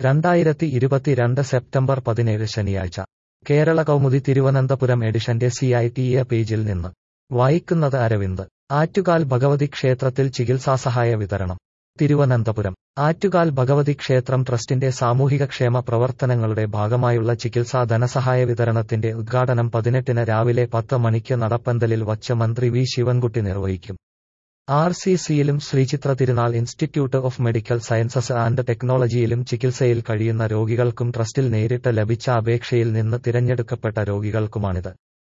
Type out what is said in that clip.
രണ്ടായിരത്തി ഇരുപത്തിരണ്ട് സെപ്റ്റംബർ പതിനേഴ് ശനിയാഴ്ച കേരള കൗമുദി തിരുവനന്തപുരം എഡിഷന്റെ സി ഐ ടി എ പേജിൽ നിന്ന് വായിക്കുന്നത് അരവിന്ദ് ആറ്റുകാൽ ഭഗവതി ക്ഷേത്രത്തിൽ ചികിത്സാസഹായ വിതരണം തിരുവനന്തപുരം ആറ്റുകാൽ ഭഗവതി ക്ഷേത്രം ട്രസ്റ്റിന്റെ സാമൂഹിക ക്ഷേമ പ്രവർത്തനങ്ങളുടെ ഭാഗമായുള്ള ചികിത്സാ ധനസഹായ വിതരണത്തിന്റെ ഉദ്ഘാടനം പതിനെട്ടിന് രാവിലെ പത്ത് മണിക്ക് നടപ്പന്തലിൽ വച്ച് മന്ത്രി വി ശിവൻകുട്ടി നിർവഹിക്കും ആർ സി സിയിലും ശ്രീചിത്ര തിരുനാൾ institute of medical sciences and ടെക്നോളജിയിലും ചികിത്സയിൽ കഴിയുന്ന രോഗികൾക്കും ട്രസ്റ്റിൽ നേരിട്ട് ലഭിച്ച അപേക്ഷയിൽ നിന്ന് തിരഞ്ഞെടുക്കപ്പെട്ട രോഗികൾക്കുമാണിത്